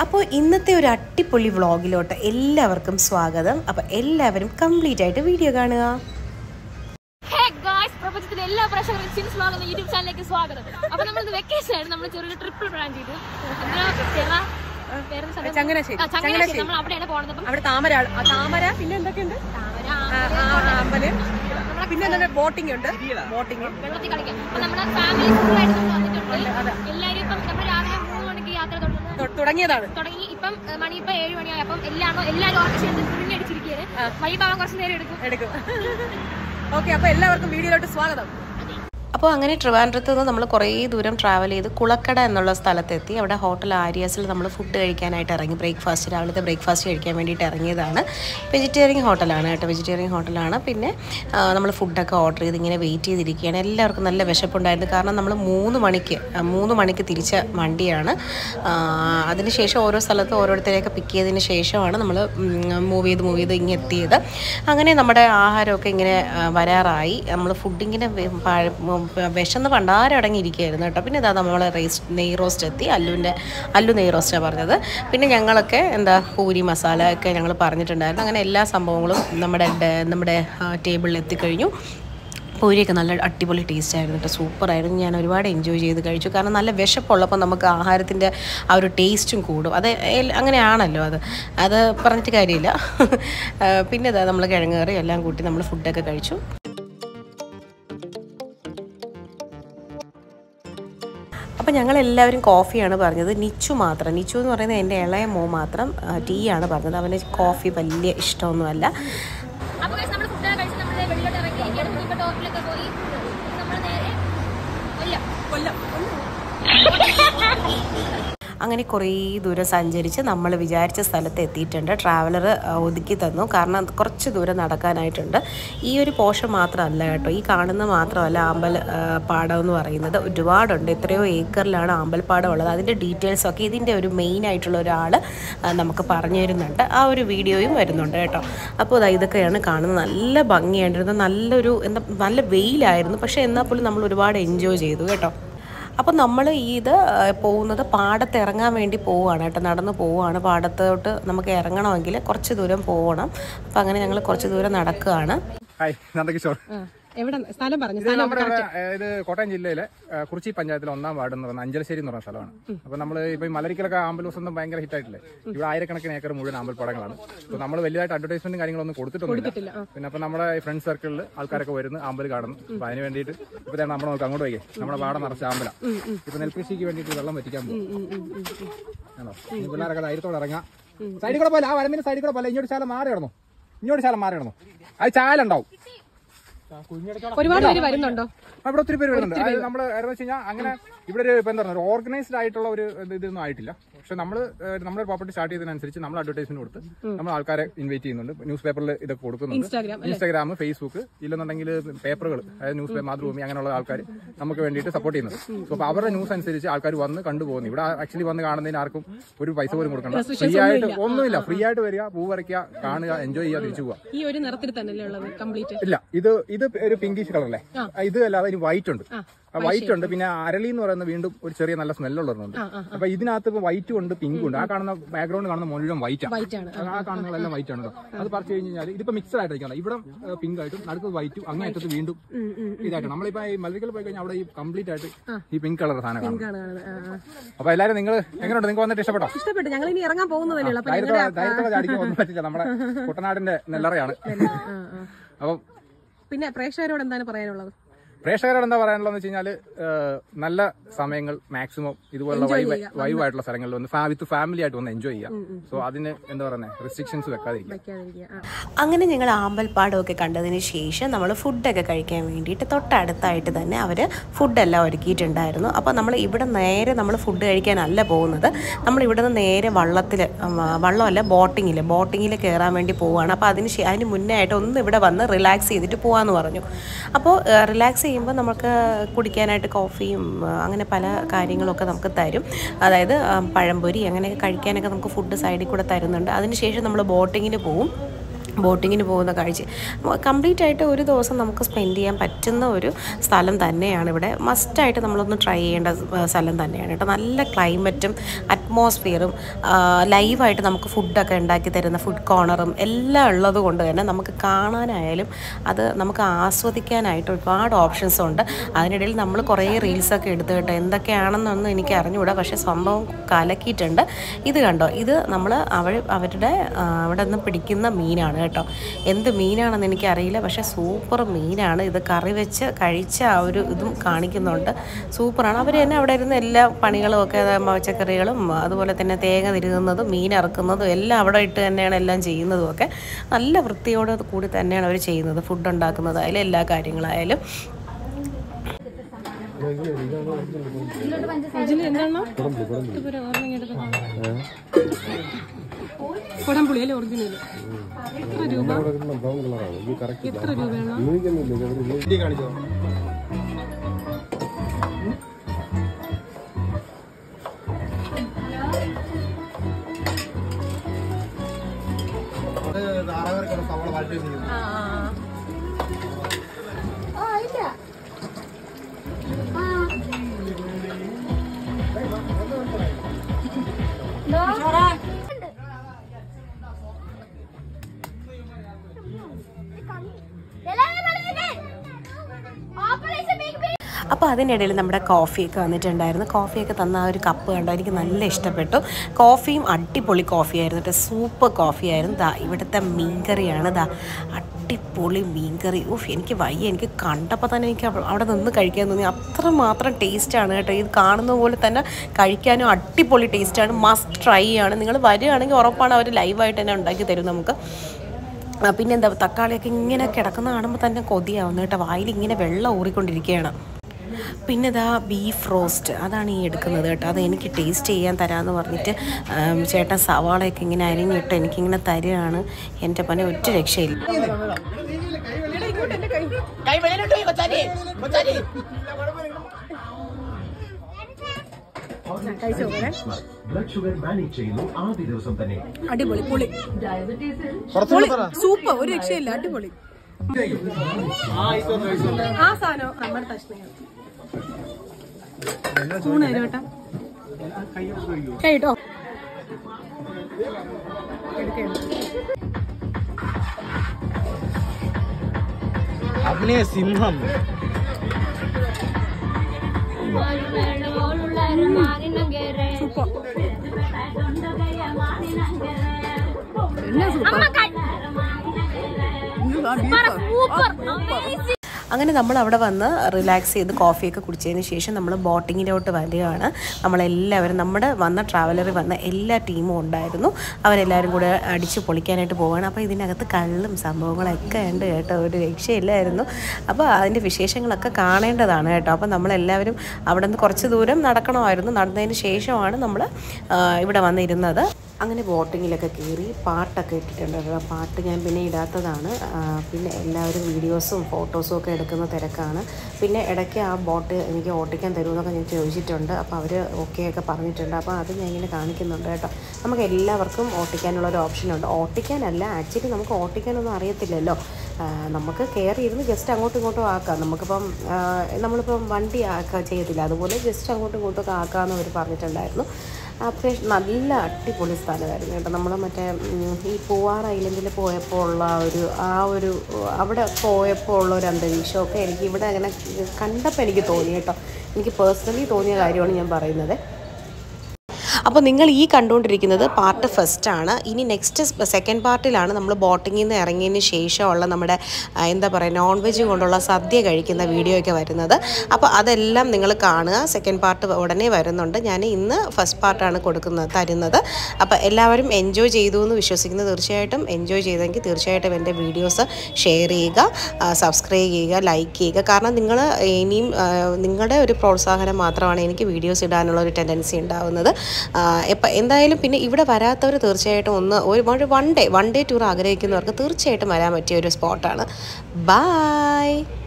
അപ്പോൾ ഇന്നത്തെ ഒരു അട്ടിപ്പൊളി വ്ളോഗിലോട്ട് എല്ലാവർക്കും സ്വാഗതം അപ്പോൾ എല്ലാവരും കംപ്ലീറ്റ് ആയിട്ട് വീഡിയോ കാണുക ഹേ ഗായ്സ് പ്രപഞ്ചത്തിലെ എല്ലാ പ്രേക്ഷകർക്കും ചിൻസ് വ്ലോഗ് എന്ന യൂട്യൂബ് ചാനലിലേക്ക് സ്വാഗതം അപ്പൊ നമ്മൾ വെക്കേഷൻ ആണ് നമ്മൾ ചെറിയൊരു ട്രിപ്പിൾ പ്ലാൻ ചെയ്തു എന്തിനാ ചെറ പേരെന്താ സ്ഥലം? ചങ്ങനാശ്ശേരി. ആ, ചങ്ങനാശ്ശേരി നമ്മൾ അവിടെയാണ് പോണത് അപ്പം അവിടെ താമര ആ, താമര പിന്നെ എന്തൊക്കെയുണ്ട് താമര, ആ, ആ, അമ്പല് പിന്നെ എന്തൊക്കെ ബോട്ടിംഗ് ഉണ്ട് ബോട്ടിംഗ് വെള്ളത്തിൽ കളിക്കാം അപ്പൊ നമ്മുടെ ഫാമിലി ഫുള്ളായിട്ട് നമ്മൾ വന്നിട്ടുണ്ട് എല്ലാവരും ഇപ്പം നമ്മൾ രാവിലെ മൂന്ന് മണിക്ക് യാത്ര തുടങ്ങുന്നത് തുടങ്ങിയതാണ് തുടങ്ങി ഇപ്പം ഏഹ്, മണി ഇപ്പം ഏഴ് മണിയായി അപ്പം എല്ലാവരും എല്ലാവരും ഓർക്കസ് ചെയ്ത് തുണിയടിച്ചിരിക്കുകയാണ് വഴി പോകാൻ കുറച്ച് നേരം എടുക്കും എടുക്കും ഓക്കെ അപ്പൊ എല്ലാവർക്കും വീഡിയോയിലോട്ട് സ്വാഗതം അപ്പോൾ അങ്ങനെ ട്രിവാൻഡ്രത്ത് നിന്ന് നമ്മൾ കുറേ ദൂരം ട്രാവൽ ചെയ്ത് കുളക്കട എന്നുള്ള സ്ഥലത്തെത്തി അവിടെ ഹോട്ടൽ ആര്യാസിൽ നമ്മൾ ഫുഡ് കഴിക്കാനായിട്ട് ഇറങ്ങി ബ്രേക്ക്ഫാസ്റ്റ് രാവിലത്തെ ബ്രേക്ക്ഫാസ്റ്റ് കഴിക്കാൻ വേണ്ടിയിട്ട് ഇറങ്ങിയതാണ് വെജിറ്റേറിയൻ ഹോട്ടലാണ് കേട്ടോ വെജിറ്റേറിയൻ ഹോട്ടലാണ് പിന്നെ നമ്മൾ ഫുഡൊക്കെ ഓർഡർ ചെയ്ത് ഇങ്ങനെ വെയിറ്റ് ചെയ്തിരിക്കുകയാണ് എല്ലാവർക്കും നല്ല വിശപ്പുണ്ടായിരുന്നു കാരണം നമ്മൾ മൂന്ന് മണിക്ക് ആ, മൂന്ന് മണിക്ക് തിരിച്ച വണ്ടിയാണ് ആ, അതിനുശേഷം ഓരോ സ്ഥലത്ത് ഓരോരുത്തരെയൊക്കെ പിക്ക് ചെയ്തതിന് ശേഷമാണ് നമ്മൾ മൂവ് ചെയ്ത് മൂവ് ചെയ്ത് ഇങ്ങനെ എത്തിയത് അങ്ങനെ നമ്മുടെ ആഹാരമൊക്കെ ഇങ്ങനെ ആ, വരാറായി നമ്മൾ ഫുഡ് ഇങ്ങനെ വെ- പഴ- ഉം, വിശന്ന് പണ്ടാരടങ്ങിയിരിക്കുകയായിരുന്നു കേട്ടോ പിന്നെ ഇതാ നമ്മൾ റേസ് നെയ് റോസ്റ്റ് എത്തി അല്ലുവിൻ്റെ അല്ലു നെയ് റോസ്റ്റാണ് പറഞ്ഞത് പിന്നെ ഞങ്ങളൊക്കെ എന്താ പൂരി മസാല ഒക്കെ ഞങ്ങൾ പറഞ്ഞിട്ടുണ്ടായിരുന്നു അങ്ങനെ എല്ലാ സംഭവങ്ങളും നമ്മുടെ ഡ- നമ്മുടെ ടേബിളിൽ എത്തിക്കഴിഞ്ഞു പൂരിയൊക്കെ നല്ല അടിപൊളി ടേസ്റ്റ് ആയിരുന്നു കേട്ടോ സൂപ്പറായിരുന്നു ഞാൻ ഒരുപാട് എൻജോയ് ചെയ്ത് കഴിച്ചു കാരണം നല്ല വിശപ്പുള്ളപ്പോൾ നമുക്ക് ആഹാരത്തിൻ്റെ ആ ഒരു ടേസ്റ്റും കൂടും അത് എൽ- അങ്ങനെയാണല്ലോ അത് അത് പറഞ്ഞിട്ട് കാര്യമില്ല ആ, പിന്നെ ഇതാ നമ്മൾ കിഴങ്ങ് കറി എല്ലാം കൂട്ടി നമ്മൾ ഫുഡൊക്കെ കഴിച്ചു അപ്പം ഞങ്ങൾ എല്ലാവരും കോഫിയാണ് പറഞ്ഞത് നിച്ചു മാത്രം നിച്ചു എന്ന് പറയുന്നത് എൻ്റെ ഇളയ മോ മാത്രം ആ, ടീ ആണ് പറഞ്ഞത് അവന് കോഫി വലിയ ഇഷ്ടമൊന്നുമല്ല അപ്പൊ guys, നമ്മള് ഫുഡ് കഴിച്ച് നമ്മൾ വെളിയിലോട്ട് ഇറങ്ങി ഇനി അടുത്ത് ഇപ്പൊ ടോപ്പിലൊക്കെ പോയി നമ്മൾ നേരെ കൊല്ലം അങ്ങനെ കുറേ ദൂരം സഞ്ചരിച്ച് നമ്മൾ വിചാരിച്ച സ്ഥലത്ത് എത്തിയിട്ടുണ്ട് ട്രാവലർ ഒതുക്കി തന്നു കാരണം കുറച്ച് ദൂരം നടക്കാനായിട്ടുണ്ട് ഈ ഒരു പോഷൻ മാത്രമല്ല കേട്ടോ ഈ കാണുന്ന മാത്രമല്ല ആമ്പൽ ആ, പാടം എന്ന് പറയുന്നത് ഒരുപാടുണ്ട് എത്രയോ ഏക്കറിലാണ് ആമ്പൽപ്പാടം ഉള്ളത് അതിൻ്റെ ഡീറ്റെയിൽസ് ഒക്കെ ഇതിൻ്റെ ഒരു മെയിൻ ആയിട്ടുള്ള ഒരാൾ നമുക്ക് പറഞ്ഞു തരുന്നുണ്ട് ആ ഒരു വീഡിയോയും വരുന്നുണ്ട് കേട്ടോ അപ്പോൾ ദാ ഇതൊക്കെയാണ് കാണുന്നത് നല്ല ഭംഗിയായിട്ടിരുന്നത് നല്ലൊരു എന്താ നല്ല വെയിലായിരുന്നു പക്ഷേ എന്നാൽ പോലും നമ്മൾ ഒരുപാട് എൻജോയ് ചെയ്തു കേട്ടോ അപ്പം നമ്മൾ ഇത് ആ, പോകുന്നത് പാടത്ത് ഇറങ്ങാൻ വേണ്ടി പോവുകയാണ് കേട്ടോ നടന്ന് പോവുകയാണ് പാടത്തോട്ട് നമുക്ക് ഇറങ്ങണമെങ്കിൽ കുറച്ച് ദൂരം പോകണം അപ്പം അങ്ങനെ ഞങ്ങൾ കുറച്ച് ദൂരം നടക്കുകയാണ് ഹായ് നന്ദകിഷോർ എവിടെ സ്ഥലം പറഞ്ഞു ഇത് നമ്മുടെ ഇവിടെ, ഏഹ്, ഇത് കോട്ടയം ജില്ലയിലെ ഏഹ്, കുറിച്ചി പഞ്ചായത്തിലെ ഒന്നാം വാർഡ് എന്ന് പറയുന്ന അഞ്ചലശ്ശേരി എന്ന് പറയുന്ന സ്ഥലമാണ് അപ്പൊ നമ്മൾ ഇപ്പൊ ഈ മലരിക്കലൊക്കെ ആമ്പലൂസ് ഒന്നും ഭയങ്കര ഹിറ്റ് ആയിട്ടില്ലേ ഇവിടെ ആയിരക്കണക്കിന് ഏക്കർ മുഴുവൻ ആമ്പൽ പടങ്ങളാണ് അപ്പൊ നമ്മൾ വലിയതായിട്ട് അഡ്വർടൈസ്മെന്റും കാര്യങ്ങളൊന്നും കൊടുത്തിട്ടൊന്നുമില്ല പിന്നെ അപ്പൊ നമ്മുടെ ഫ്രണ്ട് സർക്കിളിൽ ആൾക്കാരൊക്കെ വരുന്നു ആമ്പൽ കാണുന്നു അപ്പൊ അതിന് വേണ്ടിയിട്ട് ഇപ്പൊ ദേ നമ്മൾ നോക്കാം അങ്ങോട്ട് പോയി നമ്മുടെ പാടം നിറച്ച ആമ്പല ഇപ്പൊ നെൽകൃഷിക്ക് വേണ്ടിയിട്ട് വെള്ളം വറ്റിക്കാൻ പോകും ആണോ ഇനി പിള്ളേരൊക്കെ ധൈര്യത്തോടെ ഇറങ്ങാം സൈഡിൽ കൂടെ പോലെ ആ വരമ്പിന്റെ സൈഡിൽ കൂടെ പോലെ ഇങ്ങോട്ട് ശാലം മാറി കിടന്നു ഇങ്ങോട്ട് ശാലം മാറി കിടന്നു അത് ചാലുണ്ടാവും ഒരുപാട് പേര് വരുന്നുണ്ടോ അവിടെ ഒത്തിരി പേര് വരുന്നുണ്ട് അത് നമ്മൾ എന്ന് വെച്ച് കഴിഞ്ഞാൽ അങ്ങനെ ഇവിടെ ഒരു ഇപ്പൊ എന്താ പറയുക ഓർഗനൈസ്ഡ് ആയിട്ടുള്ള ഒരു ഇത് ഇതൊന്നും ആയിട്ടില്ല പക്ഷെ നമ്മൾ നമ്മുടെ പ്രോപ്പർട്ടി സ്റ്റാർട്ട് ചെയ്തതിനനുസരിച്ച് നമ്മൾ അഡ്വർടൈസ്മെന്റ് കൊടുത്ത് നമ്മൾ ആൾക്കാരെ ഇൻവൈറ്റ് ചെയ്യുന്നുണ്ട് ന്യൂസ് പേപ്പറിൽ ഇതൊക്കെ കൊടുക്കുന്നുണ്ട് ഇൻസ്റ്റാഗ്രാം ഇൻസ്റ്റാഗ്രാം ഫേസ്ബുക്ക് ഇല്ലെന്നുണ്ടെങ്കിൽ പേപ്പറുകൾ അതായത് ന്യൂസ് പേപ്പർ മാതൃഭൂമി അങ്ങനെയുള്ള ആൾക്കാർ നമുക്ക് വേണ്ടിയിട്ട് സപ്പോർട്ട് ചെയ്യുന്നുണ്ട് സോ അപ്പൊ അവരുടെ ന്യൂസ് അനുസരിച്ച് ആൾക്കാർ വന്ന് കണ്ടുപോകുന്നു ഇവിടെ ആക്ച്വലി വന്ന് കാണുന്നതിന് ആർക്കും ഒരു പൈസ പോലും കൊടുക്കണ്ട ഫ്രീ ആയിട്ട് ഒന്നുമില്ല ഫ്രീ ആയിട്ട് വരിക പൂ വരയ്ക്കുക കാണുക എൻജോയ് ചെയ്യുക തിരിച്ചു പോവുക ഈ ഒരു നിറത്തിൽ തന്നെയല്ലേ ഉള്ളത് കംപ്ലീറ്റ് ഇല്ല ഇത് ഇത് ഒരു പിങ്കിഷ് കളർ അല്ലേ ഇത് അല്ലാതെ ഇനി വൈറ്റ് ഉണ്ട് വൈറ്റ് ഉണ്ട് പിന്നെ അരളി എന്ന് പറയുന്ന വീണ്ടും ഒരു ചെറിയ നല്ല സ്മെല്ലുള്ളതുണ്ട് അപ്പൊ ഇതിനകത്ത് ഇപ്പൊ വൈറ്റും ഉണ്ട് പിങ്കും ഉണ്ട് ആ കാണുന്ന ബാക്ക്ഗ്രൗണ്ട് കാണുന്ന മുഴുവൻ വൈറ്റ് ആണ് വൈറ്റ് ആണ് ആ കാണുന്നതെല്ലാം വൈറ്റ് ആണ് കേട്ടോ അത് പറിച്ചു കഴിഞ്ഞ് കഴിഞ്ഞാൽ ഇതിപ്പോ മിക്സഡ് ആയിട്ടിരിക്കണം ഇവിടെ പിങ്ക് ആയിട്ടും നടുക്ക് വൈറ്റും അങ്ങേ അറ്റത്ത് വീണ്ടും ഇതായിട്ട് നമ്മളിപ്പോ ഈ മലരിക്കൽ പോയി കഴിഞ്ഞാൽ അവിടെ ഈ കംപ്ലീറ്റ് ആയിട്ട് ഈ പിങ്ക് കളർ സാധനം കാണും കാണുന്നത്. ആ, ആ. അപ്പൊ എല്ലാരും നിങ്ങൾ എങ്ങനെയുണ്ട് നിങ്ങൾക്ക് വന്നിട്ട് ഇഷ്ടപ്പെട്ടോ ഇഷ്ടപ്പെട്ടു ഞങ്ങൾ ഇനി ഇറങ്ങാൻ പോകുന്നതല്ലേ ഉള്ളൂ അപ്പൊ ധൈര്യത്തോടെ ധൈര്യത്തോടെ ചാടിക്കാൻ ഒന്നും പറ്റില്ല നമ്മുടെ കുട്ടനാടിന്റെ നെല്ലറയാണ് ആ, ആ. അപ്പം പിന്നെ പ്രേക്ഷകരോട് എന്താണ് പറയാനുള്ളത് പ്രേക്ഷകരോട് എന്താ പറയാനുള്ളതെന്ന് വെച്ച് കഴിഞ്ഞാൽ നല്ല സമയങ്ങൾ മാക്സിമം ഇതുപോലുള്ള വൈബ് വൈബ് ആയിട്ടുള്ള സ്ഥലങ്ങളിൽ വന്ന് വിത്ത് ഫാമിലി ആയിട്ട് വന്ന് എൻജോയ് ചെയ്യാം സോ അതിന് എന്താ പറയുന്നത് റെസ്ട്രിക്ഷൻസ് വെക്കാതിരിക്കുക വെക്കാതിരിക്കുക ആ. അങ്ങനെ ഞങ്ങൾ ആമ്പൽപ്പാടമൊക്കെ കണ്ടതിന് ശേഷം നമ്മൾ ഫുഡൊക്കെ കഴിക്കാൻ വേണ്ടിയിട്ട് തൊട്ടടുത്തായിട്ട് തന്നെ അവർ ഫുഡെല്ലാം ഒരുക്കിയിട്ടുണ്ടായിരുന്നു അപ്പോൾ നമ്മൾ ഇവിടെ നേരെ നമ്മൾ ഫുഡ് കഴിക്കാനല്ല പോകുന്നത് നമ്മൾ ഇവിടെ നിന്ന് നേരെ വള്ളത്തിൽ വള്ളമല്ല ബോട്ടിങ്ങിൽ ബോട്ടിങ്ങിൽ കയറാൻ വേണ്ടി പോവുകയാണ് അപ്പോൾ അതിന് ശേ- അതിന് മുന്നേ ആയിട്ട് ഒന്ന് ഇവിടെ വന്ന് റിലാക്സ് ചെയ്തിട്ട് പോകാമെന്ന് പറഞ്ഞു അപ്പോൾ റിലാക്സ് ചെയ്യുമ്പോൾ നമുക്ക് കുടിക്കാനായിട്ട് കോഫിയും ആ, അങ്ങനെ പല കാര്യങ്ങളൊക്കെ നമുക്ക് തരും അതായത് ആ, പഴംപൊരി അങ്ങനെയൊക്കെ കഴിക്കാനൊക്കെ നമുക്ക് ഫുഡ് സൈഡിൽ കൂടെ തരുന്നുണ്ട് അതിനുശേഷം നമ്മൾ ബോട്ടിങ്ങിന് പോവും ബോട്ടിങ്ങിന് പോകുന്ന കാഴ്ച കംപ്ലീറ്റ് ആയിട്ട് ഒരു ദിവസം നമുക്ക് സ്പെൻഡ് ചെയ്യാൻ പറ്റുന്ന ഒരു സ്ഥലം തന്നെയാണ് ഇവിടെ മസ്റ്റായിട്ട് നമ്മളൊന്ന് ട്രൈ ചെയ്യേണ്ട സ് സ്ഥലം തന്നെയാണ് കേട്ടോ നല്ല ക്ലൈമറ്റും അറ്റ്മോസ്ഫിയറും ലൈവായിട്ട് നമുക്ക് ഫുഡൊക്കെ ഉണ്ടാക്കി തരുന്ന ഫുഡ് കോർണറും എല്ലാം ഉള്ളത് കൊണ്ട് തന്നെ നമുക്ക് കാണാനായാലും അത് നമുക്ക് ആസ്വദിക്കാനായിട്ട് ഒരുപാട് ഓപ്ഷൻസ് ഉണ്ട് അതിനിടയിൽ നമ്മൾ കുറേ റീൽസൊക്കെ എടുത്ത് കേട്ടോ എന്തൊക്കെയാണെന്നൊന്നും എനിക്ക് അറിഞ്ഞുകൂടാ പക്ഷേ സംഭവം കലക്കിയിട്ടുണ്ട് ഇത് കണ്ടോ ഇത് നമ്മൾ അവർ അവരുടെ ആ, അവിടെ നിന്ന് പിടിക്കുന്ന മീനാണ് കേട്ടോ എന്ത് മീനാണെന്ന് എനിക്കറിയില്ല പക്ഷേ സൂപ്പർ മീനാണ് ഇത് കറി വെച്ച് കഴിച്ച ആ ഒരു ഇതും കാണിക്കുന്നുണ്ട് സൂപ്പറാണ് അവർ തന്നെ അവിടെ ഇരുന്ന് എല്ലാ പണികളും ഒക്കെ പച്ചക്കറികളും അതുപോലെ തന്നെ തേങ്ങ തിരുകുന്നതും മീൻ ഇറക്കുന്നതും എല്ലാം അവിടെ ഇട്ട് തന്നെയാണ് എല്ലാം ചെയ്യുന്നതും ഒക്കെ നല്ല വൃത്തിയോട് കൂടി തന്നെയാണ് അവർ ചെയ്യുന്നത് ഫുഡ് ഉണ്ടാക്കുന്നതായാലും എല്ലാ കാര്യങ്ങളായാലും കുടംപുളി അല്ലേ ഒറിജിനൽ എത്ര രൂപ എത്ര രൂപയാണ് ഓപ്പറേഷൻ ബിഗ് ബി അപ്പോൾ അതിനിടയിൽ നമ്മുടെ കോഫിയൊക്കെ വന്നിട്ടുണ്ടായിരുന്നു കോഫിയൊക്കെ തന്ന ആ ഒരു കപ്പ് കണ്ടോ എനിക്ക് നല്ല ഇഷ്ടപ്പെട്ടു കോഫിയും അടിപൊളി കോഫിയായിരുന്നു കേട്ടോ സൂപ്പർ കോഫിയായിരുന്നു ദാ ഇവിടുത്തെ മീൻകറിയാണ് ദാ അടിപൊളി മീൻകറി ഓഫ് എനിക്ക് വയ്യ എനിക്ക് കണ്ടപ്പോൾ തന്നെ എനിക്ക് അവ- അവിടെ നിന്ന് കഴിക്കാൻ തോന്നി അത്രമാത്രം ടേസ്റ്റാണ് കേട്ടോ ഇത് കാണുന്ന പോലെ തന്നെ കഴിക്കാനും അടിപൊളി ടേസ്റ്റാണ് മസ്റ്റ് ട്രൈ ആണ് നിങ്ങൾ വരികയാണെങ്കിൽ ഉറപ്പാണ് അവർ ലൈവായിട്ട് തന്നെ ഉണ്ടാക്കി തരും നമുക്ക് ആ, പിന്നെന്താ തക്കാളിയൊക്കെ ഇങ്ങനെ കിടക്കുന്ന കാണുമ്പോൾ തന്നെ കൊതിയാവുന്നു കേട്ടോ വായിൽ ഇങ്ങനെ വെള്ളം ഊറിക്കൊണ്ടിരിക്കുകയാണ് പിന്നെ ഇതാ ബീഫ് റോസ്റ്റ് അതാണ് ഈ എടുക്കുന്നത് കേട്ടോ അത് എനിക്ക് ടേസ്റ്റ് ചെയ്യാൻ തരാമെന്ന് പറഞ്ഞിട്ട് ആം, ചേട്ടൻ സവാളയൊക്കെ ഇങ്ങനെ അരിഞ്ഞിട്ട് എനിക്കിങ്ങനെ തരികയാണ് എൻ്റെ പണി ഒറ്റ രക്ഷയില്ല കഴിച്ചു നോക്കണേ ബ്ലഡ് ഷുഗർ മാനേജ് ചെയ്യുന്നു ആദ്യ ദിവസം തന്നെ അടിപൊളി പുളി പുളി സൂപ്പർ ഒരു രക്ഷയില്ല അടിപൊളി ആ സാധനം നമ്മുടെ തഷ്ണയാണ് സ്പൂണ് തരും കേട്ടോ കഴിട്ടോ അഗ്നേ സിംഹം സൂപ്പർ എന്നാ സൂപ്പർ സൂപ്പർ അമേസിംഗ് അങ്ങനെ നമ്മൾ അവിടെ വന്ന് റിലാക്സ് ചെയ്ത് കോഫിയൊക്കെ കുടിച്ചതിന് ശേഷം നമ്മൾ ബോട്ടിങ്ങിലോട്ട് വരികയാണ് നമ്മളെല്ലാവരും നമ്മുടെ വന്ന ട്രാവലറിൽ വന്ന എല്ലാ ടീമും ഉണ്ടായിരുന്നു അവരെല്ലാവരും കൂടെ അടിച്ച് പൊളിക്കാനായിട്ട് പോവുകയാണ് അപ്പോൾ ഇതിനകത്ത് കള്ളും സംഭവങ്ങളൊക്കെ ഉണ്ട് കേട്ടോ ഒരു രക്ഷയില്ലായിരുന്നു അപ്പോൾ അതിൻ്റെ വിശേഷങ്ങളൊക്കെ കാണേണ്ടതാണ് കേട്ടോ അപ്പോൾ നമ്മളെല്ലാവരും അവിടെ നിന്ന് കുറച്ച് ദൂരം നടക്കണമായിരുന്നു നടന്നതിന് ശേഷമാണ് നമ്മൾ ഇവിടെ വന്നിരുന്നത് അങ്ങനെ ബോട്ടിങ്ങിലൊക്കെ കയറി പാട്ടൊക്കെ ഇട്ടിട്ടുണ്ട് കേട്ടോ. പാട്ട് ഞാൻ പിന്നെ ഇടാത്തതാണ് ആ, പിന്നെ എല്ലാവരും വീഡിയോസും ഫോട്ടോസും ഒക്കെ എടുക്കുന്ന തിരക്കാണ് പിന്നെ ഇടയ്ക്ക് ആ ബോട്ട് എനിക്ക് ഓട്ടിക്കാൻ തരുമെന്നൊക്കെ ഞാൻ ചോദിച്ചിട്ടുണ്ട് അപ്പോൾ അവർ ഓക്കെ ഒക്കെ പറഞ്ഞിട്ടുണ്ട് അപ്പോൾ അത് ഞാൻ ഇങ്ങനെ കാണിക്കുന്നുണ്ട് കേട്ടോ നമുക്ക് എല്ലാവർക്കും ഓട്ടിക്കാനുള്ള ഒരു ഓപ്ഷനുണ്ട് ഓട്ടിക്കാനല്ല ആക്ച്വലി നമുക്ക് ഓട്ടിക്കാനൊന്നും അറിയത്തില്ലല്ലോ ആ, നമുക്ക് കയറി ഇരുന്ന് ജസ്റ്റ് അങ്ങോട്ടും ഇങ്ങോട്ടും ആക്കാം നമുക്കിപ്പം ആ, നമ്മളിപ്പം വണ്ടി ആക്കുക ചെയ്യത്തില്ല അതുപോലെ ജസ്റ്റ് അങ്ങോട്ടും ഇങ്ങോട്ടും ഒക്കെ ആക്കാമെന്ന് അവർ പറഞ്ഞിട്ടുണ്ടായിരുന്നു അപ്പോൾ നല്ല അടിപൊളി സ്ഥലമായിരുന്നു കേട്ടോ നമ്മൾ മറ്റേ ഉം, ഈ പൂവാർ ഐലൻഡിൽ പോയപ്പോൾ ഉള്ള ആ ഒരു ആ ഒരു അവിടെ പോയപ്പോൾ ഉള്ള ഒരു അന്തരീക്ഷമൊക്കെ എനിക്ക് ഇവിടെ അങ്ങനെ കണ്ടപ്പോൾ എനിക്ക് തോന്നി കേട്ടോ എനിക്ക് പേഴ്സണലി തോന്നിയ കാര്യമാണ് ഞാൻ പറയുന്നത് അപ്പോൾ നിങ്ങൾ ഈ കണ്ടുകൊണ്ടിരിക്കുന്നത് പാർട്ട് ഫസ്റ്റ് ആണ് ഇനി നെക്സ്റ്റ് സെക്കൻഡ് പാർട്ടിലാണ് നമ്മൾ ബോട്ടിങ്ങിൽ നിന്ന് ഇറങ്ങിയതിന് ശേഷമുള്ള നമ്മുടെ ആ, എന്താ പറയുക നോൺ വെജ് കൊണ്ടുള്ള സദ്യ കഴിക്കുന്ന വീഡിയോ ഒക്കെ വരുന്നത് അപ്പോൾ അതെല്ലാം നിങ്ങൾ കാണുക സെക്കൻഡ് പാർട്ട് ഉടനെ വരുന്നുണ്ട് ഞാൻ ഇന്ന് ഫസ്റ്റ് പാർട്ടാണ് കൊടുക്കുന്നത് തരുന്നത് അപ്പോൾ എല്ലാവരും എൻജോയ് ചെയ്തു എന്ന് വിശ്വസിക്കുന്നു തീർച്ചയായിട്ടും എൻജോയ് ചെയ്തെങ്കിൽ തീർച്ചയായിട്ടും എൻ്റെ വീഡിയോസ് ഷെയർ ചെയ്യുക സബ്സ്ക്രൈബ് ചെയ്യുക ലൈക്ക് ചെയ്യുക കാരണം നിങ്ങൾ ഇനിയും ആ, നിങ്ങളുടെ ഒരു പ്രോത്സാഹനം മാത്രമാണ് എനിക്ക് വീഡിയോസ് ഇടാനുള്ള ഒരു ടെൻഡൻസി ഉണ്ടാവുന്നത് എപ്പോൾ എന്തായാലും പിന്നെ ഇവിടെ വരാത്തവർ തീർച്ചയായിട്ടും ഒന്ന് ഒരു one day one day tour ആഗ്രഹിക്കുന്നവർക്ക് തീർച്ചയായിട്ടും വരാൻ പറ്റിയ ഒരു സ്പോട്ടാണ് ബായ്